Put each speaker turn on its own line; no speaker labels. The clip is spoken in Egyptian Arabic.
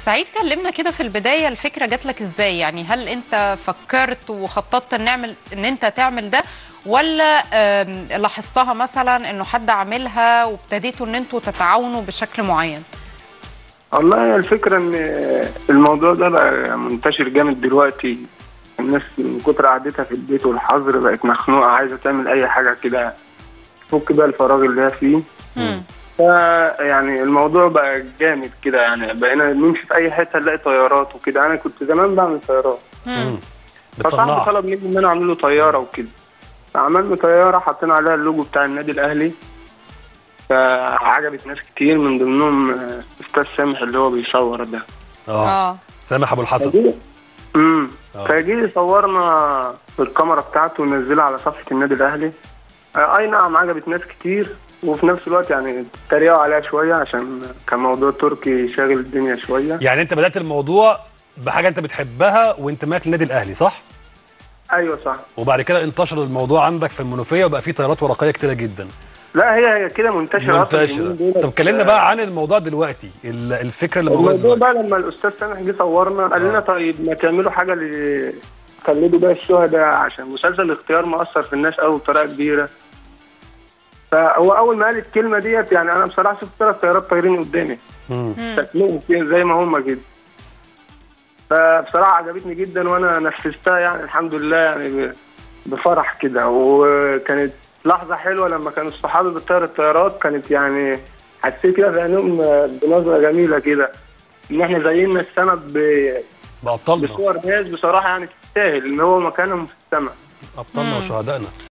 سعيد كلمنا كده في البدايه الفكره جات لك ازاي يعني هل انت فكرت وخططت ان نعمل ان انت تعمل ده ولا آم، لاحظتها مثلا انه حد عاملها وابتديتوا ان انتوا تتعاونوا بشكل معين
والله هي الفكرة إن الموضوع ده بقى منتشر جامد دلوقتي الناس من كتر قعدتها في البيت والحظر بقت مخنوقة عايزة تعمل أي حاجة كده تفك بقى الفراغ اللي هي فيه
مم.
يعني الموضوع بقى جامد كده يعني بقينا نمشي في أي حتة نلاقي طيارات وكده أنا كنت زمان بعمل طيارات
مم.
فصاحبي
بتصنعها
طلب مني إن أنا أعمل له طيارة وكده فعملنا طيارة حطينا عليها اللوجو بتاع النادي الأهلي فعجبت ناس كتير من ضمنهم آه، أستاذ سامح اللي هو بيصور ده
اه
اه
سامح ابو الحسن
فجي امم
آه.
فجي صورنا بالكاميرا بتاعته ونزلها على صفحه النادي الاهلي آه، اي نعم عجبت ناس كتير وفي نفس الوقت يعني اتريقوا عليها شويه عشان كان موضوع تركي شاغل الدنيا شويه
يعني انت بدات الموضوع بحاجه انت بتحبها وانتمائك للنادي الاهلي صح
ايوه صح
وبعد كده انتشر الموضوع عندك في المنوفيه وبقى فيه طيارات ورقيه كتيره جدا
لا هي هي كده منتشره أصلاً
منتشره
اليومين دول.
طب كلمنا بقى عن الموضوع دلوقتي ال- الفكره اللي موجوده
الموضوع
دلوقتي
بقى لما الاستاذ سامح جه صورنا قال لنا
آه.
طيب ما تعملوا حاجه ل خلدوا بقى الشهداء عشان مسلسل الاختيار مأثر في الناس قوي بطريقه كبيره فهو اول ما قال الكلمه ديت يعني انا بصراحه شفت ثلاث طيارات طايرين قدامي
مم.
شكلهم كده زي ما هم كده فبصراحه عجبتني جدا وانا نفذتها يعني الحمد لله يعني ب- بفرح كده وكانت لحظه حلوه لما كانوا الصحابه بتطير الطيارات كانت يعني حسيت كده في عينهم بنظره جميله كده ان احنا زينا السما ب-
بابطالنا
بصور ناس بصراحه يعني تستاهل ان هو مكانهم في السما
ابطالنا
مم.
وشهدائنا